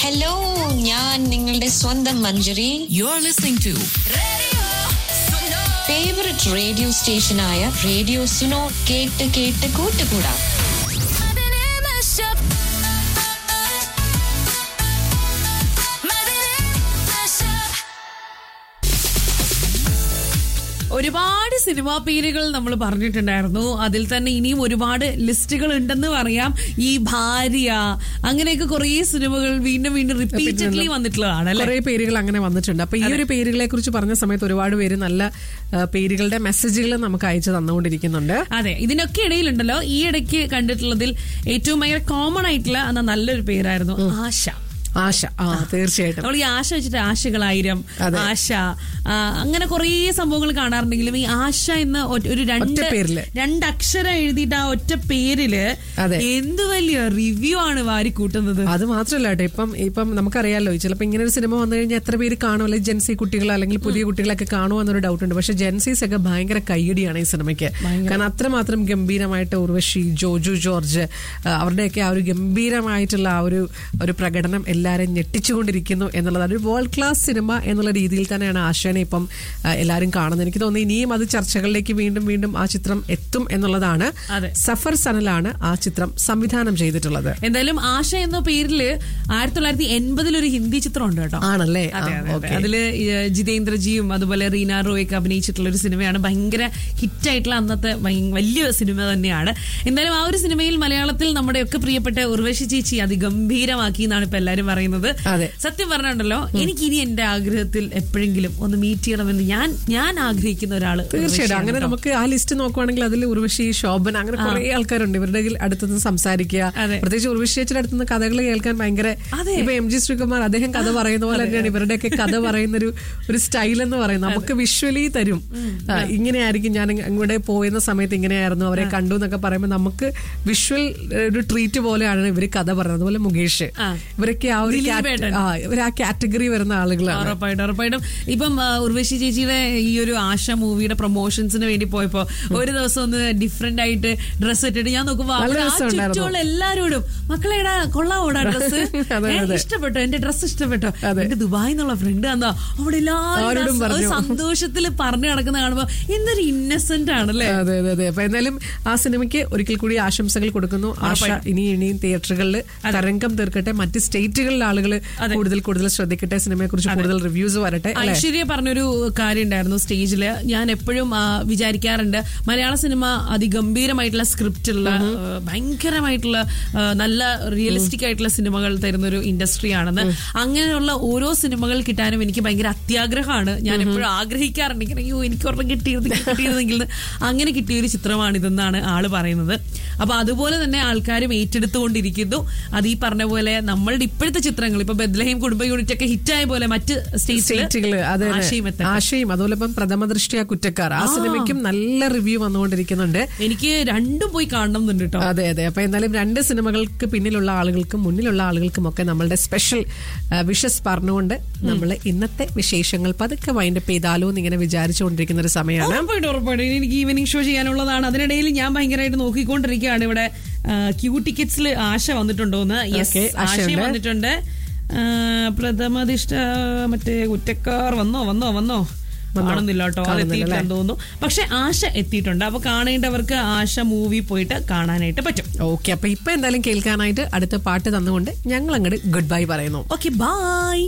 Hello ഞാൻ നിങ്ങളുടെ സ്വന്തം Manjari You're listening to favourite radio സ്റ്റേഷനായ റേഡിയോ സുനോ കേട്ട് കേട്ട് കൂട്ടുകൂടാം ഒരുപാട് സിനിമാ പേരുകൾ നമ്മൾ പറഞ്ഞിട്ടുണ്ടായിരുന്നു അതിൽ തന്നെ ഇനിയും ഒരുപാട് ലിസ്റ്റുകൾ ഉണ്ടെന്ന് പറയാം ഈ ഭാര്യ അങ്ങനെയൊക്കെ കുറേ സിനിമകൾ വീണ്ടും വീണ്ടും റിപ്പീറ്റഡ്ലി വന്നിട്ടുള്ളതാണ് അല്ലെ കുറെ പേരുകൾ അങ്ങനെ വന്നിട്ടുണ്ട് അപ്പൊ ഈ ഒരു പേരുകളെ കുറിച്ച് പറഞ്ഞ സമയത്ത് ഒരുപാട് പേര് നല്ല ആ, പേരുകളുടെ മെസ്സേജുകൾ നമുക്ക് അയച്ചു തന്നുകൊണ്ടിരിക്കുന്നുണ്ട് അതെ ഇതിനൊക്കെ ഇടയിലുണ്ടല്ലോ ഈ ഇടയ്ക്ക് കണ്ടിട്ടുള്ളതിൽ ഏറ്റവും ഭയങ്കര കോമൺ ആയിട്ടുള്ള എന്നാ നല്ലൊരു പേരായിരുന്നു ആശ ആശ ആ തീർച്ചയായിട്ടും നമ്മൾ ഈ ആശ വെച്ചിട്ട് ആശകളായിരം അതെ. ആശ ആ, അങ്ങനെ കുറേ സംഭവങ്ങൾ കാണാറുണ്ടെങ്കിലും ഈ ആശ എന്ന ഒ- ഒരു രണ്ട് ഒറ്റ പേരില്. രണ്ട് അക്ഷരം എഴുതിയിട്ട് ആ ഒറ്റ പേരില് അതെ. എന്ത് വലിയ റിവ്യൂ ആണ് വാരി കൂട്ടുന്നത് അത് മാത്രമല്ല കേട്ടോ ഇപ്പം ഇപ്പം നമുക്കറിയാലോ ചിലപ്പോൾ ഇങ്ങനെ ഒരു സിനിമ വന്നു കഴിഞ്ഞാൽ എത്ര പേര് കാണും അല്ലെങ്കിൽ ജെൻസി കുട്ടികൾ അല്ലെങ്കിൽ പുതിയ കുട്ടികളൊക്കെ കാണുമോ എന്നൊരു ഡൗട്ട് ഉണ്ട് പക്ഷെ ജെൻസീസ് ഒക്കെ ഭയങ്കര കൈയടിയാണ് ഈ സിനിമയ്ക്ക് കാരണം അത്രമാത്രം ഗംഭീരമായിട്ട് ഉർവശി ജോജു ജോർജ് ആ, അവരുടെയൊക്കെ ആ ഒരു ഗംഭീരമായിട്ടുള്ള ആ ഒരു ഒരു പ്രകടനം എല്ലാവരും ഞെട്ടിച്ചുകൊണ്ടിരിക്കുന്നു എന്നുള്ളതാണ് ഒരു വേൾഡ് ക്ലാസ് സിനിമ എന്നുള്ള രീതിയിൽ തന്നെയാണ് ആശാനെ ഇപ്പം ആ, എല്ലാവരും കാണുന്നത് എനിക്ക് തോന്നുന്നു ഇനിയും അത് ചർച്ചകളിലേക്ക് വീണ്ടും വീണ്ടും ആ ചിത്രം എത്തും എന്നുള്ളതാണ് അതെ. സഫർ സനലാണ് ആ ചിത്രം സംവിധാനം ചെയ്തിട്ടുള്ളത് എന്തായാലും ആശ എന്ന പേരില് ആയിരത്തി തൊള്ളായിരത്തി എൺപതിൽ ഒരു ഹിന്ദി ചിത്രം ഉണ്ട് കേട്ടോ ആണല്ലേ ആ, അതെ, അതെ, അതെ. ഓക്കേ. അതില് ഈ, ജിതേന്ദ്രജിയും അതുപോലെ റീന റോയൊക്കെ അഭിനയിച്ചിട്ടുള്ള ഒരു സിനിമയാണ് ഭയങ്കര ഹിറ്റായിട്ടുള്ള അന്നത്തെ ഭയ- വലിയ സിനിമ തന്നെയാണ് എന്തായാലും ആ ഒരു സിനിമയിൽ മലയാളത്തിൽ നമ്മുടെ ഒക്കെ പ്രിയപ്പെട്ട ഉർവശി ചേച്ചി അതിഗംഭീരമാക്കി എന്നാണ് ഇപ്പൊ എല്ലാരും പറയുന്നത് അതെ. സത്യം പറഞ്ഞുണ്ടല്ലോ എനിക്ക് ഇനി എന്റെ ആഗ്രഹത്തിൽ എപ്പോഴെങ്കിലും ഒന്ന് മീറ്റ് ചെയ്യണമെന്ന് ഞാൻ ഞാൻ ആഗ്രഹിക്കുന്ന ഒരാള് തീർച്ചയായിട്ടും ഉർവശിയാണ് അങ്ങനെ കേട്ടോ. നമുക്ക് ആ ലിസ്റ്റ് നോക്കുവാണെങ്കിൽ അതിൽ ഉർവശി ശോഭന അങ്ങനെ കുറെ ആൾക്കാരുണ്ട് ഇവരുടെ അടുത്തുനിന്ന് സംസാരിക്കുക അതെ. പ്രത്യേകിച്ച് ഉർവശി ചേച്ചിയുടെ അടുത്തുനിന്ന് കഥകൾ കേൾക്കാൻ ഭയങ്കര അതെ. ഇപ്പൊ എം ജി ശ്രീകുമാർ അദ്ദേഹം കഥ പറയുന്ന പോലെ തന്നെയാണ് ഇവരുടെയൊക്കെ കഥ പറയുന്ന ഒരു ഒരു സ്റ്റൈൽ എന്ന് പറയുന്നത് നമുക്ക് വിഷ്വലി തരും ആ, ഇങ്ങനെയായിരിക്കും ഞാൻ ഇങ്ങ- അങ്ങോട്ട് പോയിരുന്ന സമയത്ത് ഇങ്ങനെയായിരുന്നു അവരെ കണ്ടു എന്നൊക്കെ പറയുമ്പോൾ നമുക്ക് വിഷ്വൽ ഒരു ട്രീറ്റ് പോലെയാണ് ഇവര് കഥ പറയുന്നത് അതുപോലെ മുകേഷ് ആ. ഇവരൊക്കെ ആ ഒരു ദിലീപേട്ടൻ. കാറ്റ- ആ ഇവർ ആ കാറ്റഗറി വരുന്ന ആളുകളാണ് ഉറപ്പായിട്ടും ഉറപ്പായിട്ടും ഇപ്പം ആ, ഉർവശി ചേച്ചിയുടെ ഈ ഒരു ആശ മൂവിയുടെ പ്രൊമോഷൻസിന് വേണ്ടി പോയപ്പോ ഒരു ദിവസം ഒന്ന് ഡിഫറെന്റ് ആയിട്ട് ഡ്രസ്സ് ഇട്ടിട്ട് ഞാൻ നോക്കുമ്പോ നല്ല അവിടെ ആ രസമുണ്ടായിരുന്നു. ചുറ്റുമുള്ള എല്ലാരോടും മക്കളെടാ കൊള്ളാവോടാ ഡ്രസ്സ് അതെ, അതെ. ഇഷ്ടപ്പെട്ടോ എന്റെ ഡ്രസ്സ് ഇഷ്ടപ്പെട്ടോ അതെ. എന്റെ ദുബായ് എന്നുള്ള ഫ്രണ്ട് വന്നോ അവിടെ ആരോടും എല്ലാവരും പറഞ്ഞു. സന്തോഷത്തിൽ പറഞ്ഞു നടക്കുന്ന കാണുമ്പോ എന്തൊരു ഇന്നസെന്റ് ആണല്ലേ അതെ അതെ അതെ അപ്പൊ എന്തായാലും ആ സിനിമയ്ക്ക് ഒരിക്കൽ കൂടി ആശംസകൾ കൊടുക്കുന്നു ആശ ഇനി ഇനിയും തിയേറ്ററുകളിൽ തരംഗം തീർക്കട്ടെ മറ്റ് സ്റ്റേറ്റുകളിലെ ആളുകൾ കൂടുതൽ കൂടുതൽ ശ്രദ്ധിക്കട്ടെ സിനിമയെ കുറിച്ച് കൂടുതൽ റിവ്യൂസ് വരട്ടെ അല്ലെ ഐശ്വര്യ പറഞ്ഞൊരു കാര്യം ഉണ്ടായിരുന്നു സ്റ്റേജില് ഞാൻ എപ്പോഴും ആ, വിചാരിക്കാറുണ്ട് മലയാള സിനിമ അതിഗംഭീരമായിട്ടുള്ള സ്ക്രിപ്റ്റ് ഉള്ള ആ, ഭയങ്കരമായിട്ടുള്ള ആ, നല്ല റിയലിസ്റ്റിക് ആയിട്ടുള്ള സിനിമകൾ തരുന്ന ഒരു ഇൻഡസ്ട്രി ആണെന്ന് അങ്ങനെയുള്ള ഓരോ സിനിമകൾ കിട്ടാനും എനിക്ക് ഭയങ്കര അത്യാഗ്രഹമാണ് ഞാൻ എപ്പോഴും ആഗ്രഹിക്കാറുണ്ട് ഇങ്ങനെ അയ്യോ എനിക്ക് ഒരെണ്ണം കിട്ടിയിരുന്നെങ്കിൽ കിട്ടിയിരുന്നെങ്കിൽ എന്ന്. അങ്ങനെ കിട്ടിയ ഒരു ചിത്രമാണിതെന്നാണ് ആള് പറയുന്നത് അപ്പൊ അതുപോലെ തന്നെ ആൾക്കാരും ഏറ്റെടുത്തുകൊണ്ടിരിക്കുന്നു അത് ഈ പറഞ്ഞ പോലെ നമ്മളുടെ ഇപ്പോഴത്തെ ചിത്രങ്ങൾ ഇപ്പൊ ബദ്ലഹീം കുടുംബ യൂണിറ്റ് ഒക്കെ ഹിറ്റായ പോലെ മറ്റ് സ്റ്റേറ്റുകള് സ്റ്റേറ്റുകൾ അതെ ആശയം എത്തട്ടെ. ആശയും അതുപോലെ ഇപ്പം പ്രഥമ ദൃഷ്ടിയ കുറ്റക്കാർ ആ സിനിമയ്ക്കും നല്ല റിവ്യൂ വന്നുകൊണ്ടിരിക്കുന്നുണ്ട് എനിക്ക് രണ്ടും പോയി കാണണം എന്നുണ്ട് കേട്ടോ അതെ അതെ അപ്പൊ എന്തായാലും രണ്ട് സിനിമകൾക്ക് പിന്നിലുള്ള ആളുകൾക്കും മുന്നിലുള്ള ആളുകൾക്കും ഒക്കെ നമ്മളുടെ സ്പെഷ്യൽ വിഷസ് പറഞ്ഞുകൊണ്ട് നമ്മൾ ഇന്നത്തെ വിശേഷങ്ങൾ പതുക്കെ വൈൻഡപ്പ് ചെയ്താലോ എന്ന് ഇങ്ങനെ വിചാരിച്ചുകൊണ്ടിരിക്കുന്ന ഒരു സമയമാണ് ഉറപ്പായിട്ടും ഉറപ്പായിട്ടും ഇനി എനിക്ക് ഈവനിങ് ഷോ ചെയ്യാനുള്ളതാണ് അതിനിടയിൽ ഞാൻ ഭയങ്കരമായിട്ട് നോക്കിക്കൊണ്ടിരിക്കുകയാണ് ഇവിടെ ക്യൂ ടിക്കറ്റ്സിൽ ആശ വന്നിട്ടുണ്ടോന്ന് യെസ് Okay, ആശ ആശയുണ്ട്. വന്നിട്ടുണ്ട് ആ, പ്രഥമദിഷ്ട മറ്റേ കുറ്റക്കാർ വന്നോ വന്നോ വന്നോ കാണുന്നില്ല കേട്ടോ അത് കാണുന്നില്ല, എത്തിയിട്ടില്ലെന്ന് തോന്നുന്നു പക്ഷെ ആശ എത്തിയിട്ടുണ്ട് അപ്പൊ കാണേണ്ടവർക്ക് ആശ മൂവി പോയിട്ട് കാണാനായിട്ട് പറ്റും ഓക്കെ അപ്പൊ ഇപ്പൊ എന്തായാലും കേൾക്കാനായിട്ട് അടുത്ത പാട്ട് തന്നുകൊണ്ട് ഞങ്ങൾ അങ്ങോട്ട് ഗുഡ് ബൈ പറയുന്നു ഓക്കെ ബൈ